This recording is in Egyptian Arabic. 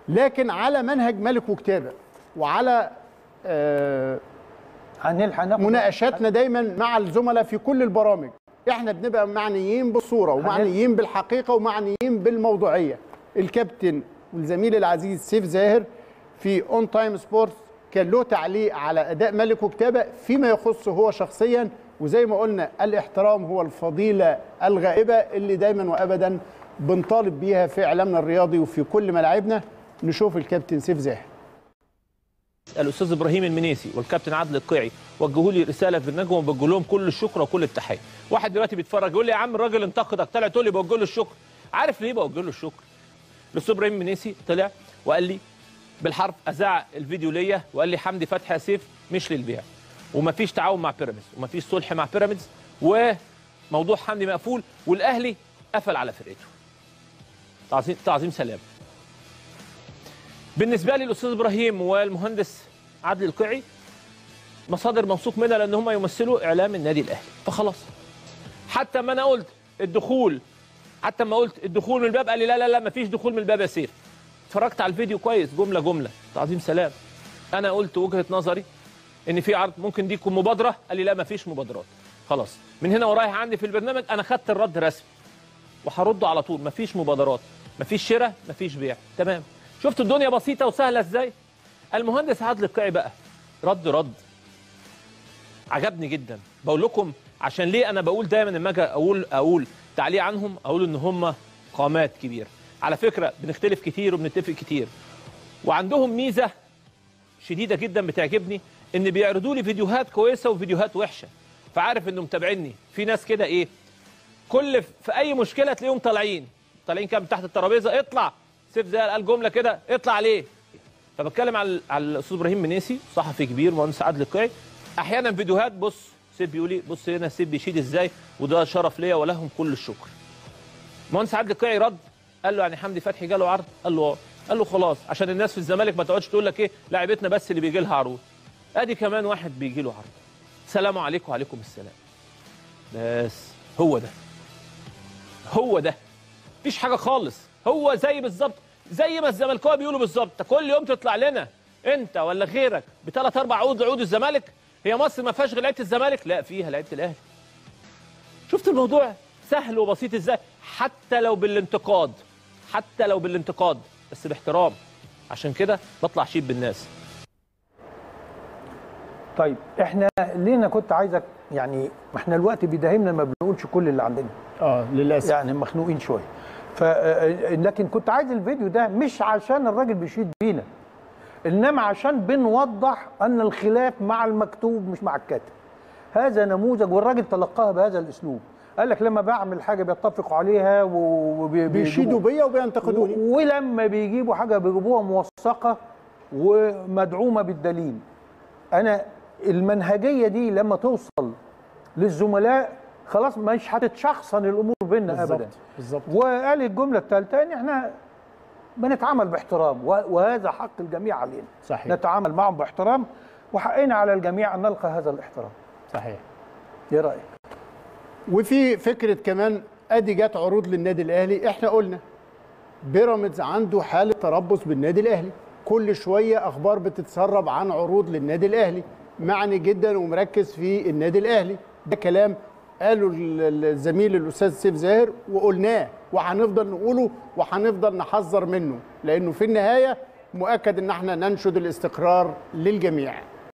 لكن على منهج ملك وكتابه وعلى آه هنلحق ناخد مناقشاتنا دايما مع الزملاء في كل البرامج احنا بنبقى معنيين بالصوره ومعنيين بالحقيقه ومعنيين بالموضوعيه الكابتن والزميل العزيز سيف زاهر في اون تايم سبورتس كان له تعليق على اداء ملك وكتابه فيما يخصه هو شخصيا وزي ما قلنا الاحترام هو الفضيله الغائبه اللي دايما وابدا بنطالب بيها في اعلامنا الرياضي وفي كل ملاعبنا نشوف الكابتن سيف زاهر الاستاذ ابراهيم المنيسي والكابتن عادل القيعي وجهوا لي رساله في النجم وبوجه لهم كل الشكر وكل التحيه واحد دلوقتي بيتفرج يقول لي يا عم الراجل انتقدك طلع تقول لي بوجه له الشكر عارف ليه بوجه له الشكر الاستاذ ابراهيم المنيسي طلع وقال لي بالحرف اذاع الفيديو ليا وقال لي حمدي فتحي يا سيف مش للبيع ومفيش تعاون مع بيراميدز ومفيش صلح مع بيراميدز وموضوع حمدي مقفول والاهلي قفل على فرقته تعظيم تعظيم سلام بالنسبه لي الاستاذ ابراهيم والمهندس عادل القيعي مصادر موثوق منها لان هم يمثلوا اعلام النادي الاهلي فخلاص حتى ما انا قلت الدخول حتى ما قلت الدخول من الباب قال لي لا لا لا مفيش دخول من الباب يا سيف اتفرجت على الفيديو كويس جمله جمله تعظيم سلام انا قلت وجهه نظري ان في عرض ممكن دي تكون مبادره قال لي لا مفيش مبادرات خلاص من هنا ورايح عندي في البرنامج انا خدت الرد رسمي وهرده على طول مفيش مبادرات مفيش شراء مفيش بيع تمام شفت الدنيا بسيطه وسهله ازاي المهندس عادل القيعي بقى رد رد عجبني جدا بقول لكم عشان ليه انا بقول دايما لما اجي اقول اقول تعليق عنهم اقول ان هم قامات كبيره على فكره بنختلف كتير وبنتفق كتير وعندهم ميزه شديده جدا بتعجبني ان بيعرضوا لي فيديوهات كويسه وفيديوهات وحشه فعارف انه متابعيني في ناس كده ايه كل في اي مشكله تلاقيهم طالعين طالعين كده من تحت الترابيزه اطلع سيف زي قال جمله كده اطلع عليه فبتكلم على على الاستاذ ابراهيم منيسي صحفي كبير مهندس عادل القيعي احيانا فيديوهات بص سيف بيقول لي بص هنا سيف بيشيد ازاي وده شرف ليا ولهم كل الشكر مهندس عادل القيعي رد قال له يعني حمدي فتحي جاله عرض قال له اه قال له خلاص عشان الناس في الزمالك ما تقعدش تقول لك ايه لاعبتنا بس اللي بيجي لها عروض ادي كمان واحد بيجي له عرض سلام عليكم وعليكم السلام بس هو ده هو ده مفيش حاجه خالص هو زي بالظبط زي ما الزملكاويه بيقولوا بالظبط كل يوم تطلع لنا انت ولا غيرك بثلاث اربع عقود عقود الزمالك هي مصر ما فيهاش غير لعيبه الزمالك لا فيها لعيبه الاهلي شفت الموضوع سهل وبسيط ازاي حتى لو بالانتقاد حتى لو بالانتقاد بس باحترام عشان كده بطلع شيب بالناس طيب احنا ليه انا كنت عايزك يعني ما احنا الوقت بيداهمنا ما بنقولش كل اللي عندنا اه للاسف يعني مخنوقين شويه ف آه، لكن كنت عايز الفيديو ده مش عشان الراجل بيشيد بينا انما عشان بنوضح ان الخلاف مع المكتوب مش مع الكاتب هذا نموذج والراجل تلقاها بهذا الاسلوب قال لك لما بعمل حاجه بيتفقوا عليها بيشيدوا بيا وبينتقدوني ولما بيجيبوا حاجه بيجيبوها موثقه ومدعومه بالدليل انا المنهجيه دي لما توصل للزملاء خلاص مش هتتشخصن الامور بيننا بالظبط، ابدا بالظبط. وقال الجمله الثالثه ان احنا بنتعامل باحترام و- وهذا حق الجميع علينا صحيح. نتعامل معهم باحترام وحقنا على الجميع ان نلقى هذا الاحترام صحيح ايه رايك وفي فكره كمان ادي جت عروض للنادي الاهلي احنا قلنا بيراميدز عنده حاله تربص بالنادي الاهلي كل شويه اخبار بتتسرب عن عروض للنادي الاهلي معني جدا ومركز في النادي الاهلي ده كلام قاله ال- الزميل الاستاذ سيف زاهر وقلناه وهنفضل نقوله وهنفضل نحذر منه لانه في النهايه مؤكد ان احنا ننشد الاستقرار للجميع